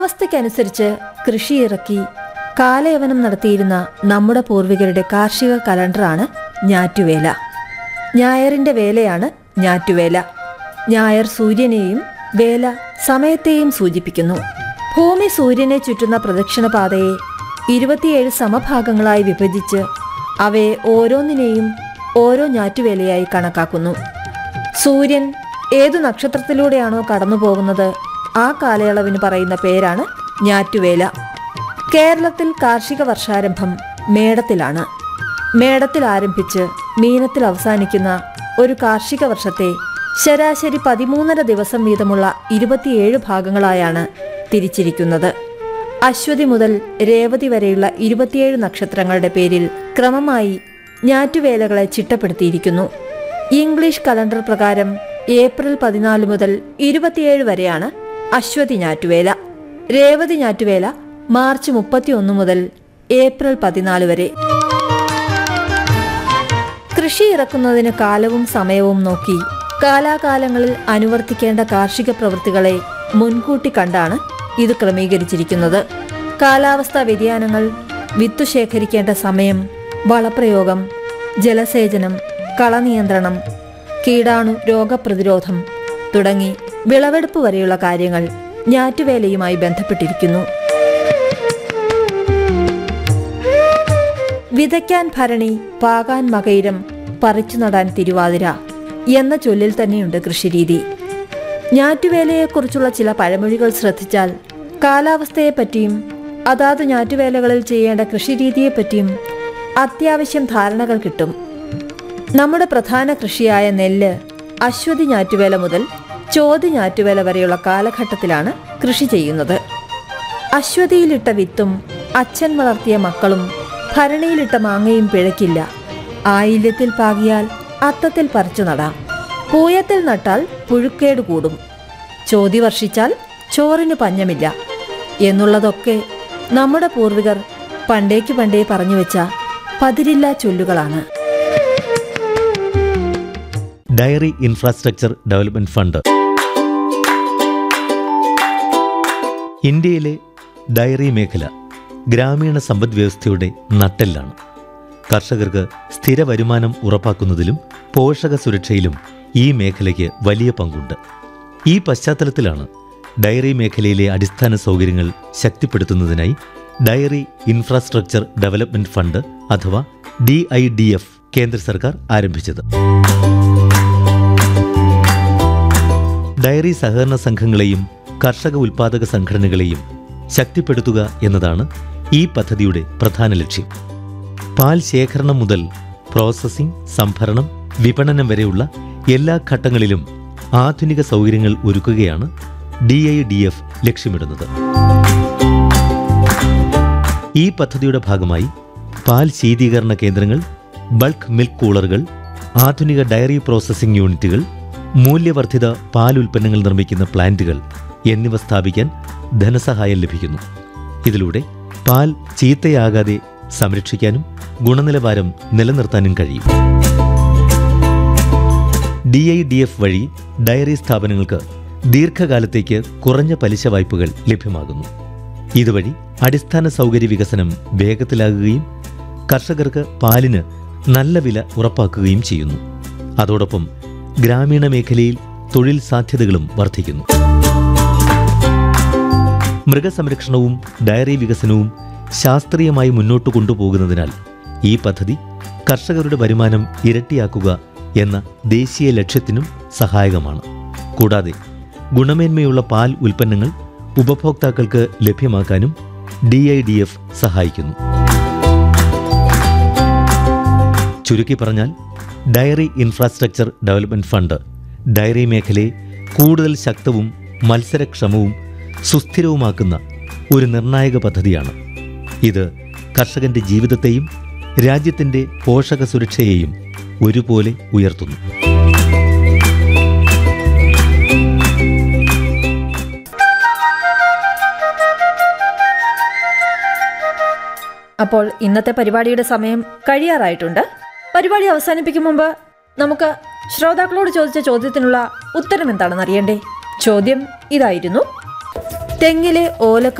അവസ്ഥയ്ക്കനുസരിച്ച് കൃഷി ഇറക്കി കാലയവനം നടത്തിയിരുന്ന നമ്മുടെ പൂർവികരുടെ കാർഷിക കലണ്ടറാണ് ഞാറ്റുവേല ഞായറിന്റെ വേലയാണ് ഞാറ്റുവേല ഞായർ സൂര്യനെയും വേല സമയത്തെയും സൂചിപ്പിക്കുന്നു ഭൂമി സൂര്യനെ ചുറ്റുന്ന പ്രദക്ഷിണപാതയെ ഇരുപത്തിയേഴ് സമഭാഗങ്ങളായി വിഭജിച്ച് അവയെ ഓരോന്നിനെയും ഓരോ ഞാറ്റുവേലയായി കണക്കാക്കുന്നു സൂര്യൻ ഏതു നക്ഷത്രത്തിലൂടെയാണോ കടന്നു പോകുന്നത് ആ കാലയളവിന് പറയുന്ന പേരാണ് ഞാറ്റുവേല കേരളത്തിൽ കാർഷിക വർഷാരംഭം മേടത്തിലാണ് മേടത്തിൽ ആരംഭിച്ച് മീനത്തിൽ അവസാനിക്കുന്ന ഒരു കാർഷിക വർഷത്തെ ശരാശരി പതിമൂന്നര ദിവസം വീതമുള്ള ഇരുപത്തിയേഴ് ഭാഗങ്ങളായാണ് തിരിച്ചിരിക്കുന്നത് അശ്വതി മുതൽ രേവതി വരെയുള്ള ഇരുപത്തിയേഴ് നക്ഷത്രങ്ങളുടെ പേരിൽ ക്രമമായി ഞാറ്റുവേലകളെ ചിട്ടപ്പെടുത്തിയിരിക്കുന്നു ഇംഗ്ലീഷ് കലണ്ടർ പ്രകാരം ഏപ്രിൽ പതിനാല് മുതൽ ഇരുപത്തിയേഴ് വരെയാണ് അശ്വതി ഞാറ്റുവേല രേവതി ഞാറ്റുവേല മാർച്ച് മുപ്പത്തിയൊന്ന് മുതൽ ഏപ്രിൽ പതിനാല് വരെ കൃഷി ഇറക്കുന്നതിന് കാലവും സമയവും നോക്കി കാലാകാലങ്ങളിൽ അനുവർത്തിക്കേണ്ട കാർഷിക പ്രവൃത്തികളെ മുൻകൂട്ടി കണ്ടാണ് ഇത് ക്രമീകരിച്ചിരിക്കുന്നത് കാലാവസ്ഥാ വ്യതിയാനങ്ങൾ വിത്തു ശേഖരിക്കേണ്ട സമയം വളപ്രയോഗം ജലസേചനം കളനിയന്ത്രണം കീടാണു രോഗപ്രതിരോധം തുടങ്ങി വിളവെടുപ്പ് വരെയുള്ള കാര്യങ്ങൾ ഞാറ്റുവേലയുമായി ബന്ധപ്പെട്ടിരിക്കുന്നു വിതയ്ക്കാൻ ഭരണി പാകാൻ മകയിരം പറിച്ചു നടാൻ തിരുവാതിര എന്ന ചൊല്ലിൽ തന്നെയുണ്ട് കൃഷിരീതി ഞാറ്റുവേലയെക്കുറിച്ചുള്ള ചില പഴമൊഴികൾ ശ്രദ്ധിച്ചാൽ കാലാവസ്ഥയെപ്പറ്റിയും അതാത് ഞാറ്റുവേലകളിൽ ചെയ്യേണ്ട കൃഷിരീതിയെപ്പറ്റിയും അത്യാവശ്യം ധാരണകൾ കിട്ടും നമ്മുടെ പ്രധാന കൃഷിയായ നെല്ല് അശ്വതി ഞാറ്റുവേല മുതൽ ചോതി ഞാറ്റുവേല വരെയുള്ള കാലഘട്ടത്തിലാണ് കൃഷി ചെയ്യുന്നത് അശ്വതിയിലിട്ട വിത്തും അച്ഛൻ വളർത്തിയ മക്കളും ഭരണിയിലിട്ട മാങ്ങയും പിഴയ്ക്കില്ല ആയില്യത്തിൽ പാകിയാൽ അത്തത്തിൽ പറിച്ചു നടാം പൂയത്തിൽ നട്ടാൽ പുഴുക്കേട് കൂടും ചോതി വർഷിച്ചാൽ ചോറിന് പഞ്ഞമില്ല എന്നുള്ളതൊക്കെ നമ്മുടെ പൂർവികർ പണ്ടേക്ക് പണ്ടേ പറഞ്ഞു വെച്ച പതിരില്ലാ ചൊല്ലുകളാണ് ഡയറി ഇൻഫ്രാസ്ട്രക്ചർ ഡെവലപ്മെന്റ് ഫണ്ട് ഇന്ത്യയിലെ ഡയറി മേഖല ഗ്രാമീണ സമ്പദ് വ്യവസ്ഥയുടെ നട്ടെല്ലാണ് കർഷകർക്ക് സ്ഥിര വരുമാനം ഉറപ്പാക്കുന്നതിലും പോഷക സുരക്ഷയിലും ഈ മേഖലയ്ക്ക് വലിയ പങ്കുണ്ട് ഈ പശ്ചാത്തലത്തിലാണ് ഡയറി മേഖലയിലെ അടിസ്ഥാന സൗകര്യങ്ങൾ ശക്തിപ്പെടുത്തുന്നതിനായി ഡയറി ഇൻഫ്രാസ്ട്രക്ചർ ഡെവലപ്മെന്റ് ഫണ്ട് അഥവാ ഡി ഐ ഡി എഫ് കേന്ദ്ര സർക്കാർ ആരംഭിച്ചത് ഡയറി സഹകരണ സംഘങ്ങളെയും കർഷക ഉൽപാദക സംഘടനകളെയും ശക്തിപ്പെടുത്തുക എന്നതാണ് ഈ പദ്ധതിയുടെ പ്രധാന ലക്ഷ്യം പാൽ ശേഖരണം മുതൽ പ്രോസസ്സിംഗ് സംഭരണം വിപണനം വരെയുള്ള എല്ലാ ഘട്ടങ്ങളിലും ആധുനിക സൗകര്യങ്ങൾ ഒരുക്കുകയാണ് ഡി ഐ ഡി എഫ് ലക്ഷ്യമിടുന്നത് ഈ പദ്ധതിയുടെ ഭാഗമായി പാൽ ശീതീകരണ കേന്ദ്രങ്ങൾ ബൾക്ക് മിൽക്ക് കൂളറുകൾ ആധുനിക ഡയറി പ്രോസസ്സിംഗ് യൂണിറ്റുകൾ മൂല്യവർദ്ധിത പാൽ ഉൽപ്പന്നങ്ങൾ നിർമ്മിക്കുന്ന പ്ലാന്റുകൾ എന്നിവ സ്ഥാപിക്കാൻ ധനസഹായം ലഭിക്കുന്നു ഇതിലൂടെ പാൽ ചീത്തയാകാതെ സംരക്ഷിക്കാനും ഗുണനിലവാരം നിലനിർത്താനും കഴിയും ഡി ഐ ഡി എഫ് വഴി ഡയറി സ്ഥാപനങ്ങൾക്ക് ദീർഘകാലത്തേക്ക് കുറഞ്ഞ പലിശ വായ്പകൾ ലഭ്യമാകുന്നു ഇതുവഴി അടിസ്ഥാന സൗകര്യ വികസനം വേഗത്തിലാകുകയും കർഷകർക്ക് പാലിന് നല്ല വില ഉറപ്പാക്കുകയും ചെയ്യുന്നു അതോടൊപ്പം ഗ്രാമീണ മേഖലയിൽ തൊഴിൽ സാധ്യതകളും വർദ്ധിക്കുന്നു മൃഗസംരക്ഷണവും ഡയറി വികസനവും ശാസ്ത്രീയമായി മുന്നോട്ട് കൊണ്ടുപോകുന്നതിനാൽ ഈ പദ്ധതി കർഷകരുടെ വരുമാനം ഇരട്ടിയാക്കുക എന്ന ദേശീയ ലക്ഷ്യത്തിനും സഹായകമാണ് കൂടാതെ ഗുണമേന്മയുള്ള പാൽ ഉൽപ്പന്നങ്ങൾ ഉപഭോക്താക്കൾക്ക് ലഭ്യമാക്കാനും ഡി ഐ ഡി എഫ് സഹായിക്കുന്നു ചുരുക്കി പറഞ്ഞാൽ dairy infrastructure development fund dairy മേഖലയെ കൂടുതൽ ശക്തവും മത്സരക്ഷമവും സുസ്ഥിരവുമാക്കുന്ന ഒരു നിർണായക പദ്ധതിയാണ് ഇത് കർഷകന്റെ ജീവിതത്തെയും രാജ്യത്തിന്റെ പോഷക സുരക്ഷയെയും ഒരുപോലെ ഉയർത്തുന്നു അപ്പോൾ ഇന്നത്തെ പരിപാടിയുടെ സമയം കഴിയാറായിട്ടുണ്ട് പരിപാടി അവസാനിപ്പിക്കും മുമ്പ് നമുക്ക് ശ്രോതാക്കളോട് ചോദിച്ച ചോദ്യത്തിനുള്ള ഉത്തരം എന്താണെന്ന് അറിയണ്ടേ ചോദ്യം ഇതായിരുന്നു തെങ്ങിലെ ഓല